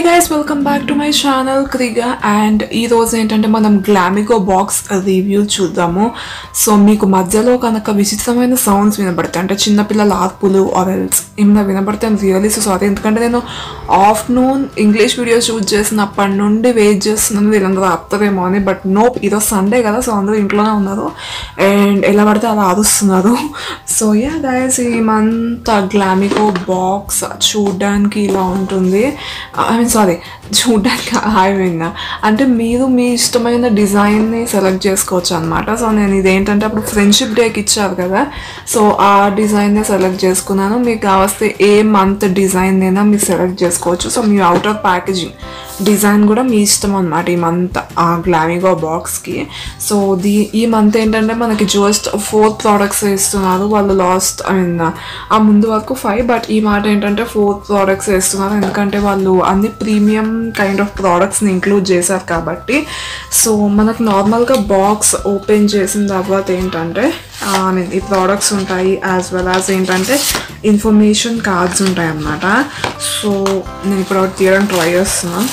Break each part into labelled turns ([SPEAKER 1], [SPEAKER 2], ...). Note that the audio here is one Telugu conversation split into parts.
[SPEAKER 1] guys welcome back to my channel క్రిగా అండ్ ఈ రోజు ఏంటంటే మనం గ్లామిగో బాక్స్ రివ్యూ చూద్దాము సో మీకు మధ్యలో కనుక విచిత్రమైన సౌండ్స్ వినబడతాయి అంటే చిన్నపిల్లల ఆర్పులు ఆరెల్స్ ఏమైనా వినబడితే రియలీ సో సారీ ఎందుకంటే నేను ఆఫ్టర్నూన్ ఇంగ్లీష్ వీడియోస్ షూట్ చేసినప్పటి నుండి వెయిట్ చేస్తున్నాను వీళ్ళందరూ ఆపుతారేమో అని బట్ నోప్ ఈరోజు సండే కదా సో అందరూ ఇంట్లోనే ఉన్నారు అండ్ ఎలా పడితే అలా అరుస్తున్నారు సో యా గైస్ ఈ మంత్ గ్లామిగో బాక్స్ చూడడానికి ఇలా ఉంటుంది ఐ మీన్ సారీ చూడడానికి ఐ మీన్ అంటే మీరు మీ ఇష్టమైన డిజైన్ని సెలెక్ట్ చేసుకోవచ్చు అనమాట సో నేను ఇదేంటంటే అప్పుడు ఫ్రెండ్షిప్ డేకి ఇచ్చారు కదా సో ఆ డిజైన్నే సెలెక్ట్ చేసుకున్నాను మీకు కావస్తే ఏ మంత్ డిజైన్ అయినా మీరు సెలెక్ట్ చేసుకోవచ్చు సో మీ అవుటర్ ప్యాకేజింగ్ డిజైన్ కూడా మీ ఇష్టం అనమాట ఈ మంత్ ఆ గ్లామిగో బాక్స్కి సో దీ ఈ మంత్ ఏంటంటే మనకి జస్ట్ ఫోర్ ప్రోడక్ట్స్ ఇస్తున్నారు వాళ్ళు లాస్ట్ ఐ మీన్ ఆ ముందు వరకు ఫైవ్ బట్ ఈ మాట ఏంటంటే ఫోర్ ప్రోడక్ట్స్ ఇస్తున్నారు ఎందుకంటే వాళ్ళు అన్ని ప్రీమియం కైండ్ ఆఫ్ ప్రోడక్ట్స్ని ఇంక్లూడ్ చేశారు కాబట్టి సో మనకు నార్మల్గా బాక్స్ ఓపెన్ చేసిన తర్వాత ఏంటంటే ఐ మీన్ ఈ ప్రోడక్ట్స్ ఉంటాయి యాజ్ వెల్ యాజ్ ఏంటంటే ఇన్ఫర్మేషన్ కార్డ్స్ ఉంటాయి అన్నమాట సో నేను ఇప్పుడు ఒకటి తీయడం ట్రై చేస్తున్నాను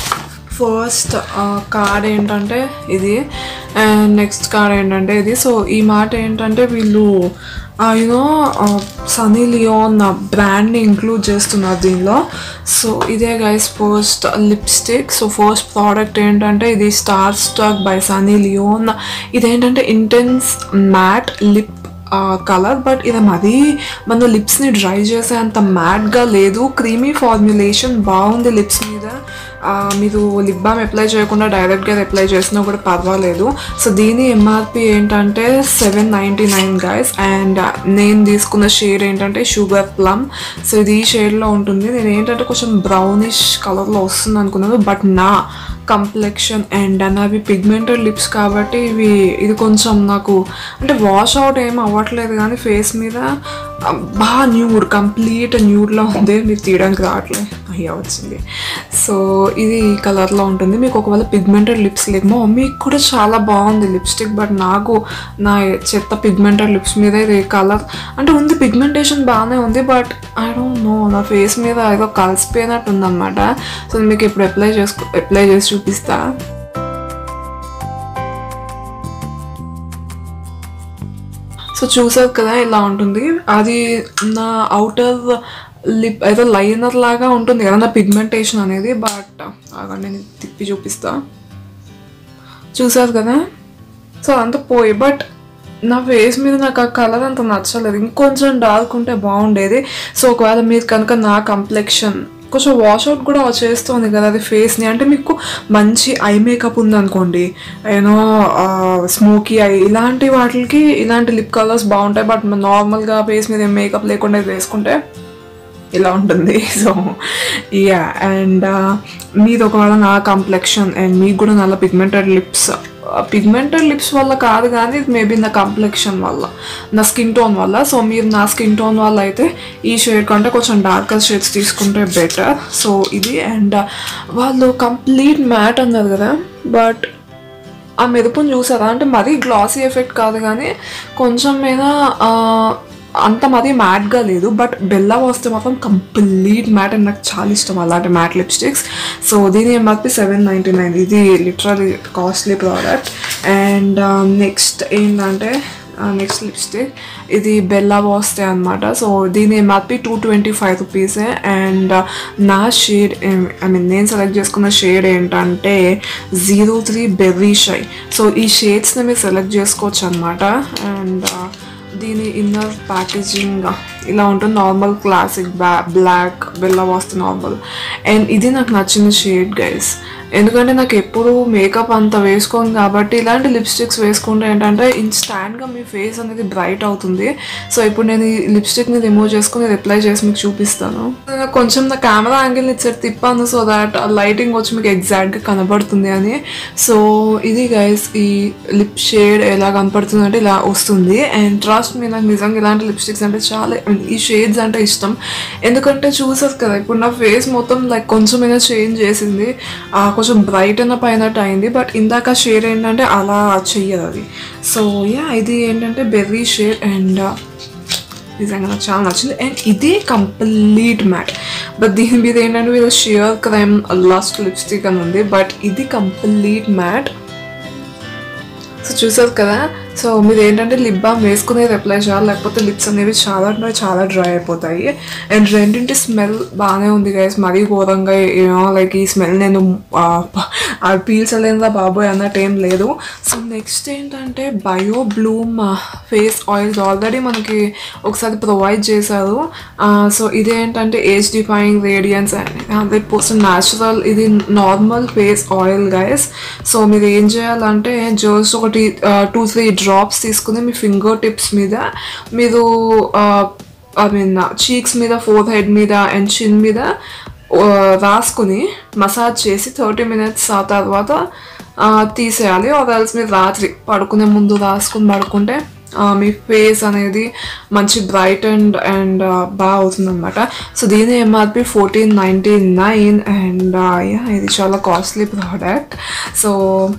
[SPEAKER 1] ఫస్ట్ కార్డ్ ఏంటంటే ఇది అండ్ నెక్స్ట్ కార్డ్ ఏంటంటే ఇది సో ఈ మాట ఏంటంటే వీళ్ళు యూనో సనీ లియోన్ బ్రాండ్ని ఇంక్లూడ్ చేస్తున్నారు దీనిలో సో ఇదే guys first lipstick so first product ఏంటంటే ఇది star stack by Sunny Leone ఇదేంటంటే intense matte lip colour but ఇది మరీ మన లిప్స్ని డ్రై చేసే అంత మ్యాట్గా లేదు క్రీమీ ఫార్ములేషన్ బాగుంది లిప్స్ మీద ఆ, మీరు లిప్ బామ్ అప్లై చేయకుండా డైరెక్ట్గా అప్లై చేసినా కూడా పర్వాలేదు సో దీని ఎంఆర్పి ఏంటంటే seven ninety nine guys and నేను తీసుకున్న షేడ్ ఏంటంటే షుగర్ ప్లమ్ సో ఇది ఈ షేడ్లో ఉంటుంది నేను ఏంటంటే కొంచెం బ్రౌనిష్ కలర్లో వస్తుంది అనుకున్నాను బట్ నా కంప్లెక్షన్ అండ్ నావి పిగ్మెంటెడ్ లిప్స్ కాబట్టి ఇవి ఇది కొంచెం నాకు అంటే వాష్ అవుట్ ఏం అవ్వట్లేదు కానీ ఫేస్ మీద ఆ, బాగా న్యూడ్ కంప్లీట్ న్యూడ్లో ఉంది మీరు తీయడానికి రావట్లేదు అయ్యా వచ్చింది సో ఇది ఈ కలర్లో ఉంటుంది మీకు ఒకవేళ పిగ్మెంటెడ్ లిప్స్ లేక మా మమ్మీకి కూడా చాలా బాగుంది లిప్స్టిక్ బట్ నాకు నా చెత్త పిగ్మెంటెడ్ లిప్స్ మీద ఇది కలర్ అంటే ఉంది పిగ్మెంటేషన్ బాగానే ఉంది బట్ ఐ డోంట్ నో నా ఫేస్ మీద ఏదో కలిసిపోయినట్టు ఉందన్నమాట సో మీకు ఇప్పుడు అప్లై చేసుకో అప్లై చేసి చూపిస్తా సో చూసారు కదా ఇలా ఉంటుంది అది నా అవుటర్ లిప్ ఏదో లైనర్ లాగా ఉంటుంది కదా నా పిగ్మెంటేషన్ అనేది బట్ ఆగండి నేను తిప్పి చూపిస్తా చూసారు కదా సో అంత పోయి బట్ నా ఫేస్ మీద నాకు ఆ కలర్ అంత నచ్చలేదు ఇంకొంచెం డార్క్ ఉంటే బాగుండేది సో ఒకవేళ మీరు కనుక నా కంప్లెక్షన్ కొంచెం వాషౌట్ కూడా చేస్తుంది కదా అది ఫేస్ని అంటే మీకు మంచి ఐ మేకప్ ఉందనుకోండి ఏనో స్మోకీ ఐ ఇలాంటి వాటికి ఇలాంటి లిప్ కలర్స్ బాగుంటాయి బట్ నార్మల్గా ఫేస్ మీద మేకప్ లేకుండా ఇది వేసుకుంటే ఇలా ఉంటుంది సో యా అండ్ మీది ఒకవేళ నా కంప్లెక్షన్ అండ్ మీకు కూడా నల్ల పిగ్మెంటెడ్ లిప్స్ పిగ్మెంటెడ్ లిప్స్ వల్ల కాదు కానీ మేబీ నా కంప్లెక్షన్ వల్ల నా స్కిన్ టోన్ వల్ల సో మీరు నా స్కిన్ టోన్ వల్ల అయితే ఈ షేడ్ కంటే కొంచెం డార్కర్ షేడ్స్ తీసుకుంటే బెటర్ సో ఇది అండ్ వాళ్ళు కంప్లీట్ మ్యాట్ అన్నారు కదా బట్ ఆ మెరుపుని చూసారా అంటే మరీ గ్లాసీ ఎఫెక్ట్ కాదు కానీ కొంచెం మీద ఆ, అంత మరీ మ్యాట్గా లేదు బట్ బెల్లా వస్తే మాత్రం కంప్లీట్ మ్యాట్ అండ్ నాకు చాలా ఇష్టం అలాంటి మ్యాట్ లిప్స్టిక్స్ సో దీని ఎంఆర్పి సెవెన్ నైంటీ నైన్ ఇది literally costly product and next ఏంటంటే నెక్స్ట్ లిప్స్టిక్ ఇది బెల్లా వాస్తే అనమాట సో దీని ఎంఆర్పి టూ ట్వంటీ ఫైవ్ రూపీసే అండ్ నా షేడ్ ఐ మీన్ నేను సెలెక్ట్ చేసుకున్న షేడ్ ఏంటంటే zero three berry shy so ఈ షేడ్స్ని మీరు సెలెక్ట్ చేసుకోవచ్చు అనమాట అండ్ దీని ఇన్నర్ ప్యాకేజింగ్ ఇలా ఉంటుంది normal classic bla black Bella Voste normal and ఇది నాకు నచ్చిన షేడ్ గైస్ ఎందుకంటే నాకు ఎప్పుడు మేకప్ అంత వేసుకోను కాబట్టి ఇలాంటి లిప్స్టిక్స్ వేసుకుంటే ఏంటంటే ఇన్స్టాంట్గా మీ ఫేస్ అనేది బ్రైట్ అవుతుంది సో ఇప్పుడు నేను ఈ లిప్స్టిక్ని రిమూవ్ చేసుకుని ఇది అప్లై చేసి మీకు చూపిస్తాను నేను కొంచెం నా కెమెరా యాంగిల్ని ఇచ్చేది తిప్పాను సో దాట్ లైటింగ్ వచ్చి మీకు ఎగ్జాక్ట్గా కనబడుతుంది అని సో ఇది గైస్ ఈ లిప్ షేడ్ ఎలా కనపడుతుంది అంటే ఇలా వస్తుంది అండ్ ట్రస్ట్ మీ నాకు నిజంగా ఇలాంటి లిప్స్టిక్స్ అంటే చాలా I mean, ఈ షేడ్స్ అంటే ఇష్టం ఎందుకంటే చూసారు కదా ఇప్పుడు నా ఫేస్ మొత్తం లైక్ కొంచెం అయినా చేంజ్ చేసింది ఆ, కొంచెం బ్రైట్ అయిన పైనట్టు అయింది బట్ ఇందాక షేడ్ ఏంటంటే అలా చెయ్యదు అది సో యా ఇది ఏంటంటే బెర్రీ షేడ్ అండ్ నిజంగా నాకు చాలా నచ్చింది అండ్ ఇది కంప్లీట్ మ్యాట్ బట్ దీని మీద ఏంటంటే వీళ్ళు షియర్ క్రైమ్ లాస్ట్ లిప్స్టిక్ అని ఉంది బట్ ఇది కంప్లీట్ మ్యాట్ సో చూసారు కదా సో మీరు ఏంటంటే లిప్ బామ్ వేసుకునేది అప్లై చేయాలి లేకపోతే లిప్స్ అనేవి చాలా అంటే చాలా డ్రై అయిపోతాయి అండ్ రెండింటి స్మెల్ బాగానే ఉంది గైస్ మరీ ఘోరంగా ఏమో లైక్ ఈ స్మెల్ నేను అది పీల్చలేదా బాబోయ్ అన్నట్టు ఏం లేదు సో నెక్స్ట్ ఏంటంటే bio bloom face oils already మనకి ఒకసారి ప్రొవైడ్ చేశారు సో ఇదేంటంటే age defying radiance and hundred percent natural ఇది normal face oil guys so మీరు ఏం చేయాలంటే జస్ట్ ఒకటి టూ త్రీ డ్రాప్స్ తీసుకుని మీ ఫింగర్ టిప్స్ మీద మీరు ఐ మీన్ చీక్స్ మీద ఫోర్ హెడ్ మీద అండ్ చిన్ మీద ఆ, రాసుకుని మసాజ్ చేసి థర్టీ మినిట్స్ ఆ తర్వాత ఆ, తీసేయాలి ఆర్ఎల్స్ మీరు రాత్రి పడుకునే ముందు రాసుకుని పడుకుంటే ఆ, మీ ఫేస్ అనేది మంచి బ్రైట్ అండ్ అండ్ బాగా అవుతుంది అనమాట సో దీని MRP fourteen ninety nine and ఇది చాలా కాస్ట్లీ ప్రోడక్ట్ సో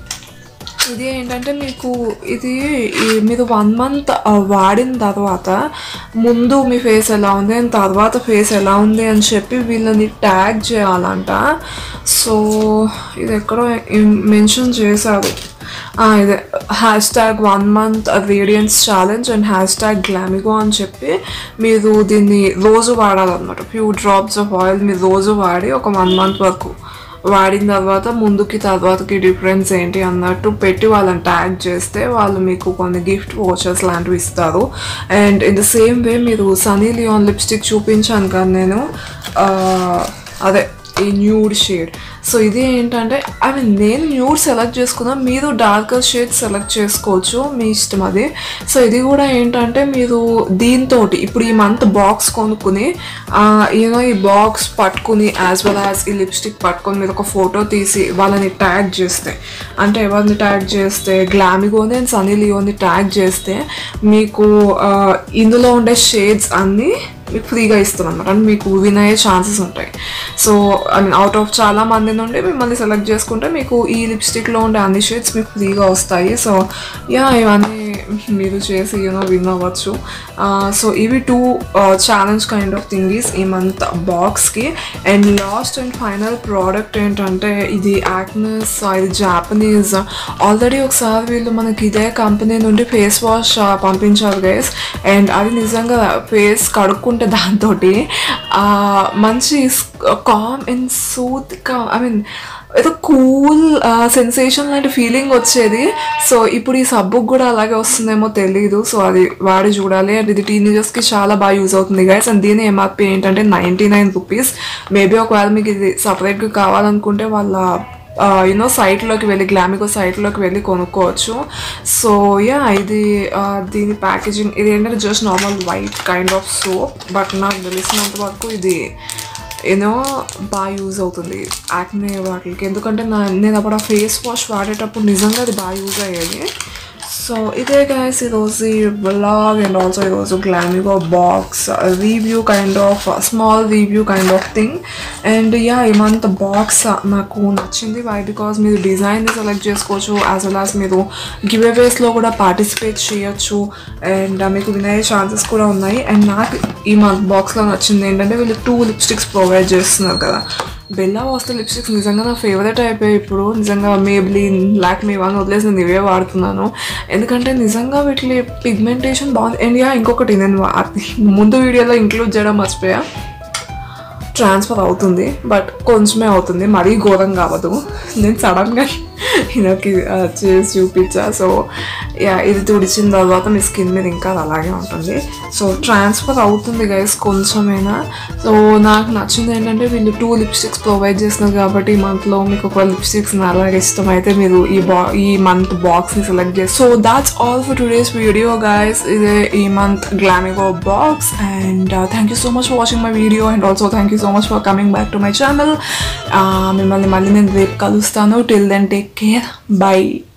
[SPEAKER 1] ఇది ఏంటంటే మీకు ఇది ఈ- మీరు వన్ మంత్ వాడిన తర్వాత ముందు మీ ఫేస్ ఎలా ఉంది అండ్ తర్వాత ఫేస్ ఎలా ఉంది అని చెప్పి వీళ్ళని ట్యాగ్ చేయాలంట సో ఇది ఎక్కడో మెన్షన్ చేశారు ఆ, ఇదే hashtag one month radiance challenge and hashtag Glamigo అని చెప్పి మీరు దీన్ని రోజు వాడాలన్నమాట ఫ్యూ డ్రాప్స్ ఆఫ్ ఆయిల్ మీరు రోజు వాడి ఒక వన్ మంత్ వరకు వాడిన తర్వాత ముందుకి తర్వాతకి డిఫరెన్స్ ఏంటి అన్నట్టు పెట్టి వాళ్ళని ట్యాగ్ చేస్తే వాళ్ళు మీకు కొన్ని గిఫ్ట్ వాచర్స్ లాంటివి ఇస్తారు and in the same way మీరు సనీ లియాన్ లిప్స్టిక్ చూపించాను కానీ నేను ఆ, అదే ఈ న్యూడ్ షేడ్ సో ఇది ఏంటంటే ఐ మీన్ నేను న్యూడ్ సెలెక్ట్ చేసుకున్నా మీరు డార్కర్ షేడ్ సెలెక్ట్ చేసుకోవచ్చు మీ ఇష్టం అది సో ఇది కూడా ఏంటంటే మీరు దీంతో ఇప్పుడు ఈ మంత్ బాక్స్ కొనుక్కుని యూనో ఈ బాక్స్ పట్టుకుని యాజ్ వెల్ యాజ్ ఈ లిప్స్టిక్ పట్టుకొని మీరు ఒక ఫోటో తీసి వాళ్ళని ట్యాగ్ చేస్తే అంటే ఎవరిని ట్యాగ్ చేస్తే గ్లామిగోని అండ్ సనీ లియోని ట్యాగ్ చేస్తే మీకు ఆ, ఇందులో ఉండే షేడ్స్ అన్నీ మీకు ఫ్రీగా ఇస్తుంది అనమాట అంటే మీకు విన్ అయ్యే ఛాన్సెస్ ఉంటాయి so I mean out of చాలా మంది నుండి మిమ్మల్ని సెలెక్ట్ చేసుకుంటే మీకు ఈ లిప్స్టిక్లో ఉండే అన్ని షేడ్స్ మీకు ఫ్రీగా వస్తాయి సో యా ఇవన్నీ మీరు చేసి యూనో విన్ అవ్వచ్చు సో ఇవి two challenge kind of thingies ఈ మంత్ బాక్స్కి and last and final product ఏంటంటే ఇది యాక్నెస్ ఇది జాపనీస్ ఆల్రెడీ ఒకసారి వీళ్ళు మనకి ఇదే కంపెనీ నుండి ఫేస్ వాష్ పంపించారు గైస్ అండ్ అది నిజంగా ఫేస్ కడుక్కుంటే దాంతో మంచి calm and soothe I mean ఏదో కూల్ సెన్సేషన్ లాంటి ఫీలింగ్ వచ్చేది సో ఇప్పుడు ఈ సబ్బుకు కూడా అలాగే వస్తుందేమో తెలియదు సో అది వాడి చూడాలి అండ్ ఇది టీనేజర్స్కి చాలా బాగా యూజ్ అవుతుంది గైస్ అండ్ దీని ఎంఆర్పి ఏంటంటే నైంటీ నైన్ రూపీస్ మేబీ ఒకవేళ మీకు ఇది సపరేట్గా కావాలనుకుంటే వాళ్ళ యూనో సైట్లోకి వెళ్ళి గ్లామికో సైట్లోకి వెళ్ళి కొనుక్కోవచ్చు సో యా ఇది ఆ, దీని ప్యాకేజింగ్ ఇది ఏంటంటే just normal white kind of soap but నాకు తెలిసినంత వరకు ఇది ఏదో బాగా యూజ్ అవుతుంది యాక్నే వాటికి ఎందుకంటే నా నేను అప్పుడు ఆ ఫేస్ వాష్ వాడేటప్పుడు నిజంగా అది బాగా యూజ్ అయ్యేది సో ఇదే గైస్ ఈరోజు ఈ బ్లాగ్ అండ్ ఆల్సో ఈరోజు Glamigo box review kind of small review kind of thing and ya ఈ మంత్ బాక్స్ నాకు నచ్చింది వై బికాస్ మీరు డిజైన్ సెలెక్ట్ చేసుకోవచ్చు యాజ్ వెల్ యాజ్ మీరు గివ్ అవేస్లో కూడా పార్టిసిపేట్ చేయొచ్చు అండ్ మీకు వినయ్యే ఛాన్సెస్ కూడా ఉన్నాయి అండ్ నాకు ఈ మంత్ బాక్స్లో నచ్చింది ఏంటంటే వీళ్ళు టూ లిప్స్టిక్స్ ప్రొవైడ్ చేస్తున్నారు కదా బెల్లా వస్తే లిప్స్టిక్స్ నిజంగా నా ఫేవరెట్ అయిపోయాయి ఇప్పుడు నిజంగా మేబ్లిన్ లాక్ మీ వన్ వదిలేసి నేను ఇవే వాడుతున్నాను ఎందుకంటే నిజంగా వీటి పిగ్మెంటేషన్ బాగుంది అండ్ యా ఇంకొకటి నేను వా- ముందు వీడియోలో ఇంక్లూడ్ చేయడం మర్చిపోయా ట్రాన్స్ఫర్ అవుతుంది బట్ కొంచెమే అవుతుంది మరీ ఘోరంగా అవ్వదు నేను సడన్గా ఈయనకి ఆ, చేసి చూపించా సో యా ఇది తుడిచిన తర్వాత మీ స్కిన్ మీద ఇంకా అది అలాగే ఉంటుంది సో ట్రాన్స్ఫర్ అవుతుంది గైస్ కొంచెమైనా సో నాకు నచ్చింది ఏంటంటే వీళ్ళు టూ లిప్స్టిక్స్ ప్రొవైడ్ చేస్తున్నారు కాబట్టి ఈ మంత్లో మీకు ఒక లిప్స్టిక్స్ అలాగే ఇష్టమైతే మీరు ఈ బా ఈ మంత్ బాక్స్ని సెలెక్ట్ చేసి so that's all for today's video guys ఇదే ఈ month Glamigo box and thank you so much for watching my video and also thank you so much for coming back to my channel మిమ్మల్ని మళ్ళీ నేను రేపు కలుస్తాను till then take care by